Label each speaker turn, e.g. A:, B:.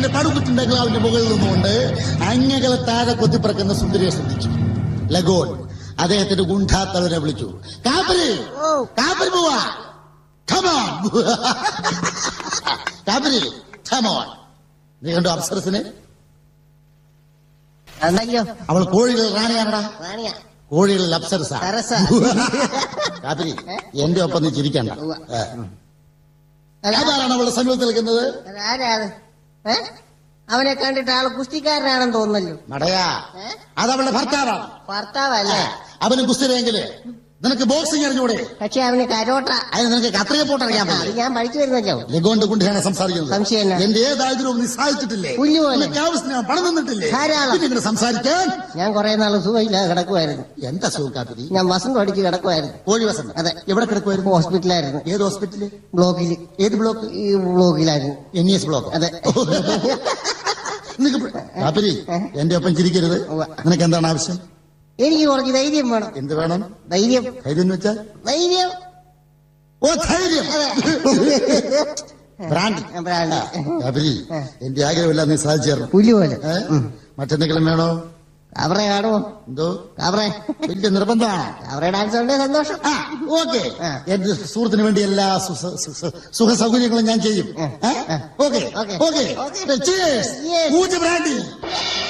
A: ബിൽഡിങ്ങിന്റെ പടുകുറ്റി ബംഗ്ലാവിന്റെ മുകളിൽ നിന്നുകൊണ്ട് അങ്ങകളെ താഴെ കൊത്തിപ്പറക്കുന്ന സുന്ദരിയെ ശ്രദ്ധിച്ചു ലഗോൺ അദ്ദേഹത്തിന്റെ ഗുണ്ടാത്തലനെ വിളിച്ചു കാപ്പരി
B: ഓ
A: കാപ്പരി പോവാ കമോൺ കാപ്പരി കമോൺ നീ കണ്ടു അപ്സരസിനെ
B: അന്നല്ലോ
A: അവൾ കോഴികൾ റാണിയാണടാ
B: റാണിയ
A: കോഴികളിൽ അപ്സരസ
B: സരസ.
A: കാപ്പരി എന്റെ ഒപ്പം നീ ചിരിക്കണ്ട
B: ഉവ്വ.
A: ഏ. അതാരാണ് അവളുടെ സമീപത്ത് നിൽക്കുന്നത്
B: അതാരാ അത് ഏ അവനെ കണ്ടിട്ട് ആള് കുസ്തിക്കാരനാണെന്ന് തോന്നുന്നല്ലോ
A: മടയാ
B: ഏ?
A: അത് അവളുടെ ഭർത്താവാണ്
B: ഭർത്താവല്ലേ
A: അവന് കുസ്തിരെങ്കില് നിനക്ക് ബോക്സിംഗ് അറിഞ്ഞൂടെ
B: പക്ഷെ അവന് കരോട്ട
A: അതിന് നിനക്ക് കത്രിക പോട്ടറിയാൻ
B: അത് ഞാൻ പഠിച്ചു വരുന്നല്ലോ
A: ലഗോണ്ട് കുണ്ടിയാണ് സംസാരിക്കുന്നത്
B: സംശയം എന്നാ?
A: എന്റെ ഏത് ആഗ്രഹവും നീ സാധിച്ചിട്ടില്ലേ
B: പുല്ല് പോലെ.
A: നിനക്ക് ആവശ്യത്തിന് ഞാൻ പണം തന്നിട്ടില്ലേ
B: ധാരാളം.
A: പിന്നെ ഇങ്ങനെ സംസാരിക്കാൻ
B: ഞാൻ കുറെ നാൾ സുഖമില്ലാതെ കിടക്കുമായിരുന്നു
A: എന്താ സുഖാപ്പതി
B: ഞാൻ വസന്തം അടിച്ച് കിടക്കുമായിരുന്നു
A: കോഴി വസന്ത
B: അതെ.
A: എവിടെ കിടക്കുമായിരുന്നു
B: ഹോസ്പിറ്റലായിരുന്നു
A: ഏത് ഹോസ്പിറ്റല്
B: ബ്ലോക്കിൽ
A: ഏത് ബ്ലോക്ക്
B: ഈ ബ്ലോക്കിലായിരുന്നു
A: എൻ എസ് ബ്ലോക്ക്
B: അതെ
A: നിനക്ക് കാപ്പരി എന്റെ ഒപ്പം ചിരിക്കരുത്
B: ഉവ്വ.
A: നിനക്ക് എന്താണ് ആവശ്യം
B: എനിക്ക് കുറച്ച് ധൈര്യം വേണം
A: എന്ത് വേണം
B: ധൈര്യം
A: ധൈര്യം എന്ന് വെച്ചാൽ
B: ധൈര്യം
A: ഓ ധൈര്യം
B: അതെ
A: ബ്രാൻഡ്
B: ബ്രാൻഡ്.
A: കാപ്പരി എന്റെ ആഗ്രഹമില്ല നീ സാധിച്ചു തരണം
B: പുലി പോലെ
A: ഏ? മറ്റെന്തെങ്കിലും വേണോ
B: അവരെ കാണുമോ
A: എന്തോ
B: അവരെ
A: വലിയ നിർബന്ധമാണ്
B: അവരെ ഡാൻസ് ഉണ്ടേ സന്തോഷം
A: ആ ഓക്കെ
B: ആ.
A: എന്റെ സുഹൃത്തിന് വേണ്ടി എല്ലാ സുഖ- സുഖ- സുഖ സൗകര്യങ്ങളും ഞാൻ ചെയ്യും
B: ആ.
A: Okay
B: okay.
A: Okay
B: okay.
A: Brandy